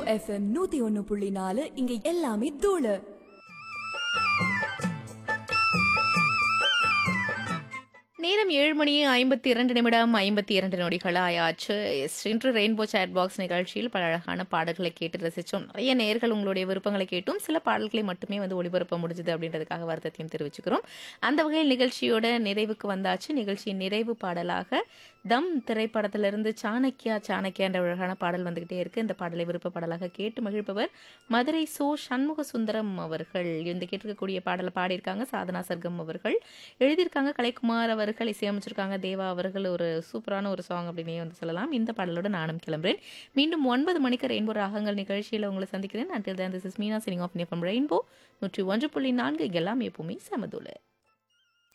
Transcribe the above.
FM நூத்தி ஒன்னு புள்ளி நாலு இங்க எல்லாமே தூளு நேரம் ஏழு மணி ஐம்பத்தி இரண்டு நிமிடம் ஐம்பத்தி இரண்டு நொடிகள் ஆயாச்சு எஸ் இன்று ரெயின்போ சேட் பாக்ஸ் நிகழ்ச்சியில் பல அழகான பாடல்களை கேட்டு ரசித்தோம் நிறைய நேர்கள் உங்களுடைய விருப்பங்களை கேட்டும் சில பாடல்களை மட்டுமே வந்து ஒளிபரப்ப முடிஞ்சது அப்படின்றதுக்காக வருத்தத்தையும் தெரிவிச்சுக்கிறோம் அந்த வகையில் நிகழ்ச்சியோட நிறைவுக்கு வந்தாச்சு நிகழ்ச்சியின் நிறைவு பாடலாக தம் திரைப்படத்திலிருந்து சாணக்கியா சாணக்கியா என்ற அழகான பாடல் வந்துகிட்டே இருக்கு இந்த பாடலை விருப்ப பாடலாக கேட்டு மகிழ்ப்பவர் மதுரை சோ சண்முக சுந்தரம் அவர்கள் இந்த கேட்டிருக்கக்கூடிய பாடலை பாடியிருக்காங்க சாதனா சர்க்கம் அவர்கள் எழுதியிருக்காங்க கலைக்குமார் அவர்கள் இசையமைச்சிருக்காங்க தேவா அவர்கள் ஒரு சூப்பரான ஒரு சாங் அப்படின்னே வந்து சொல்லலாம் இந்த பாடலோட நானும் கிளம்புறேன் மீண்டும் ஒன்பது மணிக்கு ரெயின்போ ராகங்கள் நிகழ்ச்சியில் உங்களை சந்திக்கிறேன் until then this is Meena signing off rainbow நூற்றி ஒன்று புள்ளி நான்கு இங்கெல்லாம் எப்பவுமே சமதுல